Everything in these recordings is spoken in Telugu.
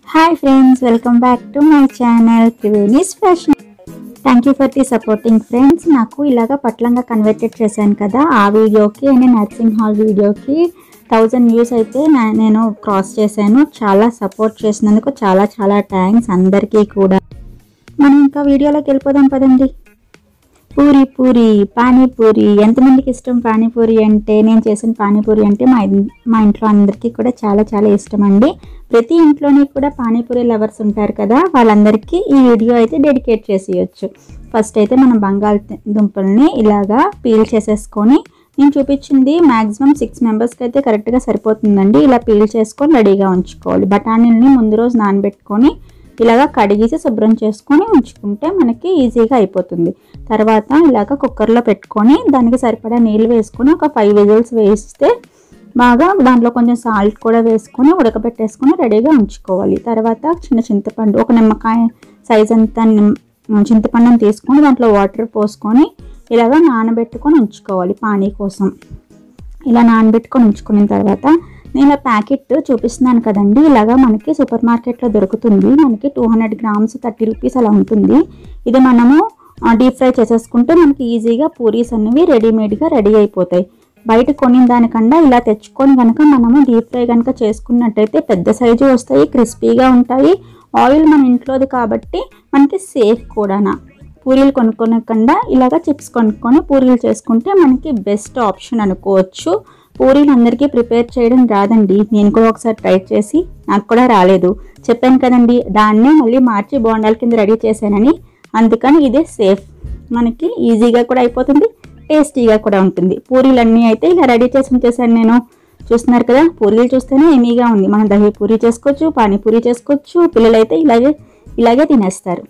hi friends welcome back to my channel Triveni's fashion thank you for the supporting friends నాకు ఇలాగ పట్లంగా కన్వర్టెడ్ చేశాను కదా ఆ వీడియోకి అండ్ నర్సింగ్ హాల్ వీడియోకి థౌజండ్ వ్యూస్ అయితే నా- నేను క్రాస్ చేశాను చాలా సపోర్ట్ చేసినందుకు చాలా చాలా థ్యాంక్స్ అందరికీ కూడా మనం ఇంకా వీడియోలోకి వెళ్ళిపోదాం పదండి పూరి పూరి పానీపూరి ఎంతమందికి ఇష్టం పానీపూరి అంటే నేను చేసిన పానీపూరి అంటే మా ఇన్- మా ఇంట్లో అందరికీ కూడా చాలా చాలా ఇష్టం అండి ప్రతి ఇంట్లోని కూడా పానీపూరి లవర్స్ ఉంటారు కదా వాళ్ళందరికీ ఈ వీడియో అయితే డెడికేట్ చేసేయచ్చు ఫస్ట్ అయితే మనం బంగాళదుంపల్ని ఇలాగా పీల్ చేసేసుకొని నేను చూపించింది మాక్సిమం సిక్స్ మెంబర్స్కి అయితే కరెక్ట్గా సరిపోతుందండి ఇలా పీల్ చేసుకొని రెడీగా ఉంచుకోవాలి బఠానీలని ముందు రోజు నానబెట్టుకొని ఇలాగా కడిగేసి శుభ్రం చేసుకొని ఉంచుకుంటే మనకి ఈజీగా అయిపోతుంది తర్వాత ఇలాగ కుక్కర్లో పెట్టుకొని దానికి సరిపడా నీళ్ళు వేసుకొని ఒక ఫైవ్ విజిల్స్ వేస్తే బాగా దాంట్లో కొంచెం సాల్ట్ కూడా వేసుకొని ఉడకబెట్టేసుకొని రెడీగా ఉంచుకోవాలి తర్వాత చిన్న చింతపండు ఒక నిమ్మకాయ సైజ్ అంత నిమ్- చింతపండుని తీసుకొని దాంట్లో వాటర్ పోసుకొని ఇలాగ నానబెట్టుకొని ఉంచుకోవాలి పానీ కోసం ఇలా నానబెట్టుకొని ఉంచుకున్న తర్వాత నేను ప్యాకెట్ చూపిస్తున్నాను కదండి ఇలాగా మనకి సూపర్ మార్కెట్లో దొరుకుతుంది మనకి two hundred grams thirty rupees అలా ఉంటుంది ఇది మనము డీప్ ఫ్రై చేసేసుకుంటే మనకి ఈజీగా పూరీస్ అనేవి రెడీమేడ్గా రెడీ అయిపోతాయి బయట కొనిన దానికన్నా ఇలా తెచ్చుకొని కనుక మనము డీప్ ఫ్రై కనుక చేసుకున్నట్టయితే పెద్ద సైజు వస్తాయి క్రిస్పీగా ఉంటాయి ఆయిల్ మన ఇంట్లోది కాబట్టి మనకి సేఫ్ కూడానా పూరీలు కొనుక్కోనకుండా ఇలాగ చిప్స్ కొనుక్కొని పూరీలు చేసుకుంటే మనకి బెస్ట్ ఆప్షన్ అనుకోవచ్చు పూరీలు అందరికీ ప్రిపేర్ చేయడం రాదండి నేను కూడా ఒకసారి ట్రై చేసి నాకు కూడా రాలేదు చెప్పాను కదండి దాన్నే మళ్ళీ మార్చి బోండాల కింద రెడీ చేశానని అందుకని ఇదే సేఫ్ మనకి ఈజీగా కూడా అయిపోతుంది టేస్టీగా కూడా ఉంటుంది పూరీలన్నీ అయితే ఇలా రెడీ చేసి ఉంచేసాను నేను చూస్తున్నారు కదా పూరీలు చూస్తేనే ఎమీగా ఉంది మనం దహి పూరి చేసుకోవచ్చు పానీపూరి చేసుకోవచ్చు పిల్లలైతే ఇలాగే ఇలాగే తినేస్తారు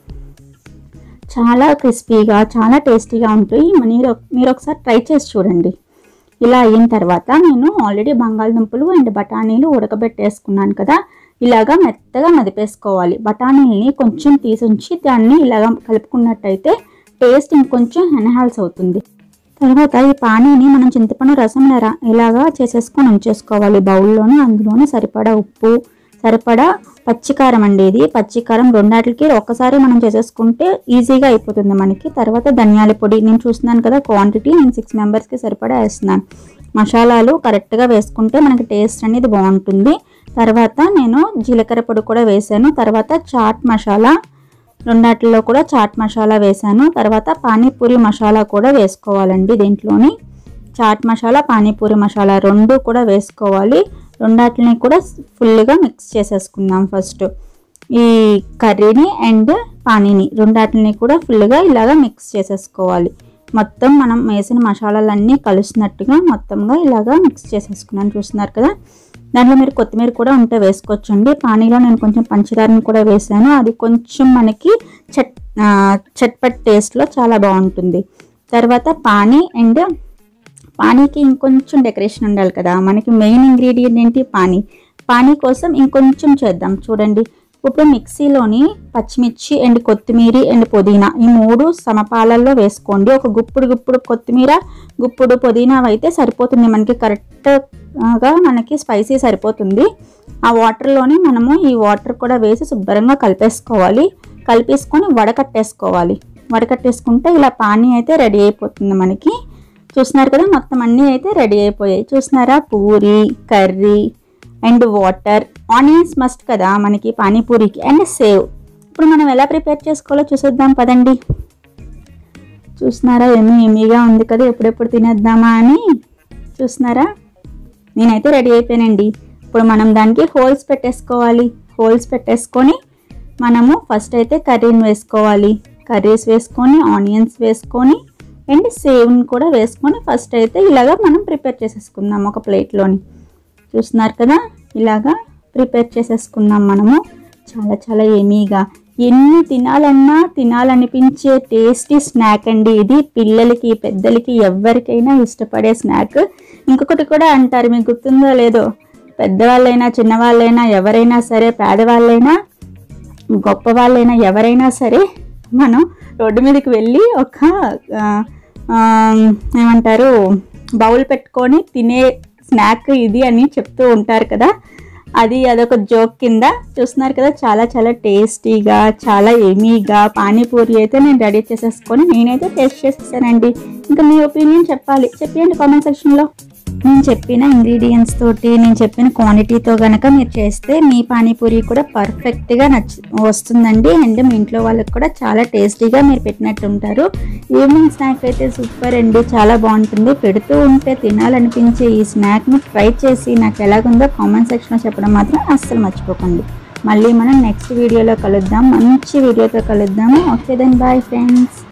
చాలా క్రిస్పీగా చాలా టేస్టీగా ఉంటాయి మీరు మీరు ఒకసారి ట్రై చేసి చూడండి ఇలా అయిన తర్వాత నేను ఆల్రెడీ బంగాళదుంపలు అండ్ బఠానీలు ఉడకబెట్టేసుకున్నాను కదా ఇలాగా మెత్తగా మెదిపేసుకోవాలి బఠానీల్ని కొంచెం తీసుంచి దాన్ని ఇలాగ కలుపుకున్నట్టయితే టేస్ట్ ఇంకొంచెం ఎన్హాన్స్ అవుతుంది తర్వాత ఈ పానీని మనం చింతపండు రసం ఇలా- ఇలాగా చేసేసుకొని ఉంచేసుకోవాలి బౌల్లోని అందులోనే సరిపడా ఉప్పు సరిపడా పచ్చికారం అండి ఇది పచ్చికారం రెండాటికి ఒక్కసారి మనం చేసేసుకుంటే ఈజీగా అయిపోతుంది మనకి తర్వాత ధనియాల పొడి నేను చూస్తున్నాను కదా క్వాంటిటీ నేను సిక్స్ మెంబర్స్కి సరిపడా వేస్తున్నాను మసాలాలు కరెక్ట్గా వేసుకుంటే మనకి టేస్ట్ అనేది బాగుంటుంది తర్వాత నేను జీలకర్ర పొడి కూడా వేసాను తర్వాత చాట్ మసాలా రెండాటిలో కూడా చాట్ మసాలా వేసాను తర్వాత పానీపూరి మసాలా కూడా వేసుకోవాలండి దీంట్లోని చాట్ మసాలా పానీపూరి మసాలా రెండు కూడా వేసుకోవాలి రెండాటిని కూడా ఫుల్గా మిక్స్ చేసేసుకుందాం ఫస్ట్ ఈ కర్రీని అండ్ పానీని రెండాటిని కూడా ఫుల్గా ఇలాగా మిక్స్ చేసేసుకోవాలి మొత్తం మనం వేసిన మసాలాలన్నీ కలిసినట్టుగా మొత్తంగా ఇలాగా మిక్స్ చేసేసుకున్నాను చూస్తున్నారు కదా దాంట్లో మీరు కొత్తిమీర కూడా ఉంటే వేసుకోవచ్చండి పానీలో నేను కొంచెం పంచదారని కూడా వేసాను అది కొంచెం మనకి చట్ ఆ, చట్పట్ టేస్ట్లో చాలా బాగుంటుంది తర్వాత పానీ అండ్ పానీకి ఇంకొంచెం డెకరేషన్ ఉండాలి కదా మనకి మెయిన్ ఇంగ్రీడియంట్ ఏంటి పానీ పానీ కోసం ఇంకొంచెం చేద్దాం చూడండి ఇప్పుడు మిక్సీలోని పచ్చిమిర్చి అండ్ కొత్తిమీర అండ్ పుదీనా ఈ మూడు సమపాలల్లో వేసుకోండి ఒక గుప్పుడు గుప్పుడు కొత్తిమీర గుప్పుడు పుదీనా అయితే సరిపోతుంది మనకి కరెక్ట్గా మనకి స్పైసీ సరిపోతుంది ఆ వాటర్లోని మనము ఈ వాటర్ కూడా వేసి శుభ్రంగా కలిపేసుకోవాలి కలిపేసుకొని వడకట్టేసుకోవాలి వడకట్టేసుకుంటే ఇలా పానీ అయితే రెడీ అయిపోతుంది మనకి చూస్తున్నారు కదా మొత్తం అన్నీ అయితే రెడీ అయిపోయాయి చూస్తున్నారా puri curry and water onions must కదా మనకి పానీపూరికి అండ్ సేవ్ ఇప్పుడు మనం ఎలా ప్రిపేర్ చేసుకోవాలో చూసేద్దాం పదండి చూస్తున్నారా ఎమ్మి ఎమ్మిగా ఉంది కదా ఎప్పుడెప్పుడు తినేద్దామా అని చూస్తున్నారా నేనైతే రెడీ అయిపోయానండి ఇప్పుడు మనం దానికి హోల్స్ పెట్టేసుకోవాలి హోల్స్ పెట్టేసుకొని మనము ఫస్ట్ అయితే కర్రీని వేసుకోవాలి కర్రీస్ వేసుకొని ఆనియన్స్ వేసుకొని అండ్ సేవ్ని కూడా వేసుకొని ఫస్ట్ అయితే ఇలాగా మనం ప్రిపేర్ చేసేసుకుందాం ఒక ప్లేట్లోని చూస్తున్నారు కదా ఇలాగా ప్రిపేర్ చేసేసుకుందాం మనము చాలా చాలా ఎమీగా ఎన్ని తినాలన్నా తినాలనిపించే టేస్టీ స్నాక్ అండి ఇది పిల్లలకి పెద్దలకి ఎవరికైనా ఇష్టపడే స్నాక్ ఇంకొకటి కూడా అంటారు మీకు గుర్తుందో లేదో పెద్దవాళ్ళైనా చిన్నవాళ్ళైనా ఎవరైనా సరే పేదవాళ్ళైనా గొప్ప వాళ్ళైనా ఎవరైనా సరే మనం రోడ్డు మీదకి వెళ్ళి ఒక ఆ, ఆ, ఏమంటారు బౌల్ పెట్టుకొని తినే స్నాక్ ఇది అని చెప్తూ ఉంటారు కదా అది అదొక జోక్ కింద చూస్తున్నారు కదా చాలా చాలా టేస్టీగా చాలా ఎమీగా పానీపూరి అయితే నేను రెడీ చేసేసుకొని నేనైతే టేస్ట్ చేసేసానండి ఇంకా మీ ఒపీనియన్ చెప్పాలి చెప్పండి కామెంట్ సెక్షన్లో నేను చెప్పిన ఇంగ్రీడియంట్స్ తోటి నేను చెప్పిన క్వాంటిటీతో గనక మీరు చేస్తే మీ పానీపూరి కూడా పర్ఫెక్ట్గా నచ్చ వస్తుందండి అండ్ మీ ఇంట్లో వాళ్ళకి కూడా చాలా టేస్టీగా మీరు పెట్టినట్టు ఉంటారు ఈవినింగ్ స్నాక్ అయితే సూపర్ అండి చాలా బాగుంటుంది పెడుతూ ఉంటే తినాలనిపించే ఈ స్నాక్ని ట్రై చేసి నాకు ఎలాగుందో కామెంట్ సెక్షన్లో చెప్పడం మాత్రం అస్సలు మర్చిపోకండి మళ్ళీ మనం నెక్స్ట్ వీడియోలో కలుద్దాం మంచి వీడియోతో కలుద్దాము ఓకే దెన్ బాయ్ ఫ్రెండ్స్